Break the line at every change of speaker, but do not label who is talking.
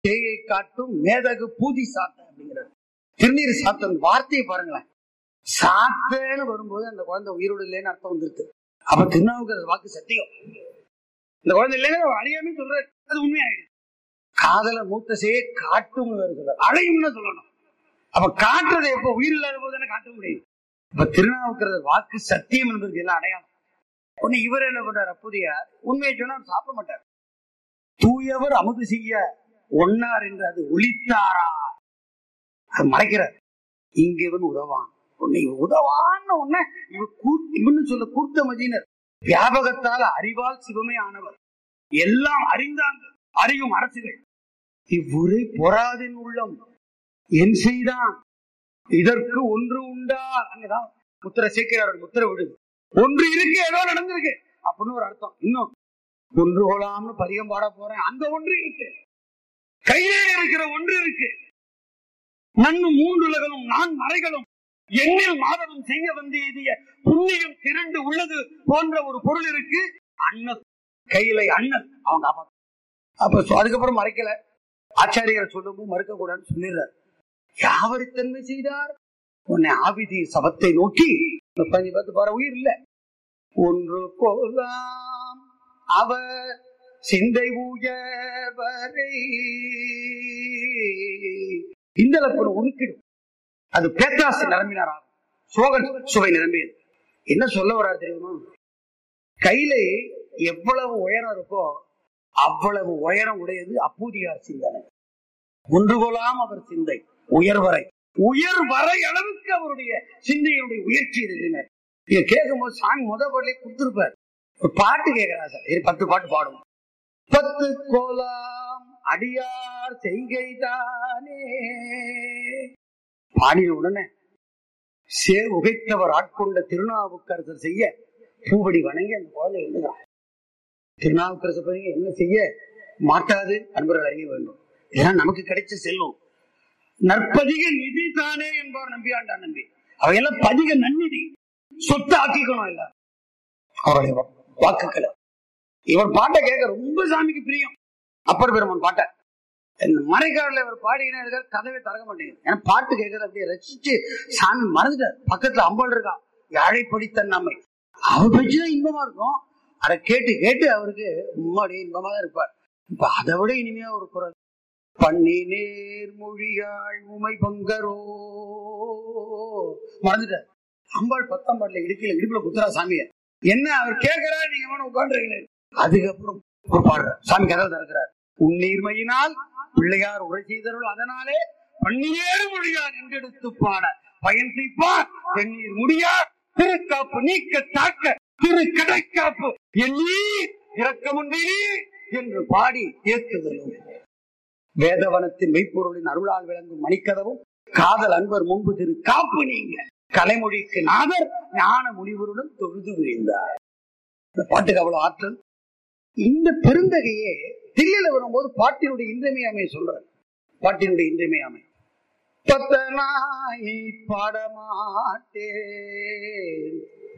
தேயை காட்டும் மேதகு பூதி சாத்த அப்படிங்கிறார் திருநீர் சாத்தன் வார்த்தையை பாருங்களேன் சாத்தேன்னு வரும்போது அந்த குழந்தை உயிரோடு இல்லைன்னு அர்த்தம் வந்துருது அப்ப திருநாவுக்கு வாக்கு சத்தியம் இந்த குழந்தை இல்லைன்னு அவர் அழியாமே சொல்றாரு அது உண்மையாயிடுது காதல மூத்த செய்ய காட்டும் சொல்றாரு அழையும்னு சொல்லணும் அப்ப காட்டுறது எப்ப உயிர் இல்லாத போது தானே காட்ட முடியும் இப்ப திருநாவுக்கிறது வாக்கு சத்தியம் என்பதற்கு எல்லாம் அடையாளம் ஒண்ணு இவர் என்ன பண்றாரு புதியார் உண்மையை சொன்னா அவர் சாப்பிட மாட்டார் தூயவர் அமுது செய்ய ஒன்னார் என்று அது ஒளித்தாரா அது மறைக்கிறார் இங்க இவன் உதவான் உன்னை இவன் உதவான்னு உன்ன இவ இவனு சொல்ல கூர்த்த மதியினர் வியாபகத்தால் அறிவால் சிவமே ஆனவர் எல்லாம் அறிந்தாங்க அறியும் அரசுகள் இவ்வுரை பொறாதின் உள்ளம் என் செய்தான் இதற்கு ஒன்று உண்டா அங்கதான் முத்திர சேர்க்கிறார் முத்திர விடுது ஒன்று இருக்கு ஏதோ நடந்திருக்கு அப்படின்னு ஒரு அர்த்தம் இன்னும் ஒன்று கொள்ளாமனு பதிகம் பாட போறேன் அந்த ஒன்று இருக்கு கையிலே இருக்கிற ஒன்று இருக்கு நன்னு மூன்றுலகளும் நான் மறைகளும் எண்ணில் மாதவம் செய்ய வந்து எதிய புண்ணியம் திரண்டு உள்ளது போன்ற ஒரு பொருள் இருக்கு அண்ணன் கையில அண்ணன் அவங்க அப்பா அப்ப அதுக்கப்புறம் மறைக்கல ஆச்சாரியர் சொல்லும்போது மறுக்க கூடாதுன்னு சொல்லிடுறாரு யாவரித்தன்மை செய்தார் உன்னை ஆவிதி சபத்தை நோக்கி பதினஞ்சு பத்து பாரு உயிர் இல்ல ஒன்று போலாம் அவர் சிந்தை உயர்வரை இந்த உருக்கிடும் அது பேத்தாசு நிரம்பினாராகும் சோகன் சுவை நிரம்பியது என்ன சொல்ல வர்றாரு தெரியுமா கையில எவ்வளவு உயரம் இருக்கோ அவ்வளவு உயரம் உடையது அப்பூதியார் சிந்தனை ஒன்று கொலாம் அவர் சிந்தை உயர்வரை உயர் வரை அளவுக்கு அவருடைய சிந்தையினுடைய உயர்ச்சி இருக்கிறார் இதை கேட்கும் போது சாமி முத பாடலே கொடுத்திருப்பார் ஒரு பாட்டு கேட்கிறா சார் இது பத்து பாட்டு பாடுவோம் பத்து கோலாம் அடியார் செய்கைதானே பாடின உடனே சேர் உகைத்தவர் ஆட்கொண்ட திருநாவுக்கரசர் செய்ய பூவடி வணங்கி அந்த குழந்தை எழுதுகிறான் திருநாவுக்கரசர் பற்றி என்ன செய்ய மாட்டாது அன்பர்கள் அறிய வேண்டும் இதெல்லாம் நமக்கு கிடைச்ச செல்வம் நற்பதிக நிதி தானே என்பவர் நம்பியாண்டா நம்பி அவையெல்லாம் பதிக நன்னிதி சொத்து ஆக்கிக்கணும் இல்ல அவருடைய வாக்குகளை இவர் பாட்டை கேட்க ரொம்ப சாமிக்கு பிரியம் அப்பர் பெருமான் பாட்டை இந்த மறைக்காடுல இவர் பாடினா இருக்காரு கதவை திறக்க மாட்டேங்குது ஏன்னா பாட்டு கேட்கறது அப்படியே ரசிச்சு சாமி மறந்துட்டார் பக்கத்துல அம்பாள் இருக்கா யாழை படித்த நம்மை அவர் பேச்சுதான் இன்பமா இருக்கும் அதை கேட்டு கேட்டு அவருக்கு முன்னாடி இன்பமா தான் இருப்பார் இப்ப அதை விட இனிமையா ஒரு குரல் பண்ணி நேர் மொழியாள் உமை பங்கரோ மறந்துட்டார் அம்பாள் பத்தாம் பாட்டுல இடுக்கல இடுப்புல குத்துறா சாமிய என்ன அவர் கேட்கிறா நீங்க வேணும் உட்காந்துருக்கீங்க அதுக்கப்புறம் ஒரு பாடுற சாமி கதவை திறக்கிறார் உன்னீர்மையினால் பிள்ளையார் உரை செய்தருள் அதனாலே பன்னியேறு மொழியார் என்றெடுத்து பாட பயன் செய்ப்பார் தென்னீர் முடியார் திருக்காப்பு நீக்க தாக்க திரு கடைக்காப்பு எண்ணி இறக்கமுன்றி என்று பாடி ஏற்றுதல் வேதவனத்தின் மெய்ப்பொருளின் அருளால் விளங்கும் மணிக்கதவும் காதல் அன்பர் முன்பு திரு காப்பு நீங்க கலைமொழிக்கு நாதர் ஞான முனிவருடன் தொழுது விழுந்தார் இந்த பாட்டுக்கு அவ்வளவு ஆற்றல் இந்த பெருந்தகையே தில்லையில வரும்போது பாட்டினுடைய இன்றியமையாமை சொல்றார் பாட்டினுடைய இன்றியமையாமை பத்தனாய் பாடமாட்டேன்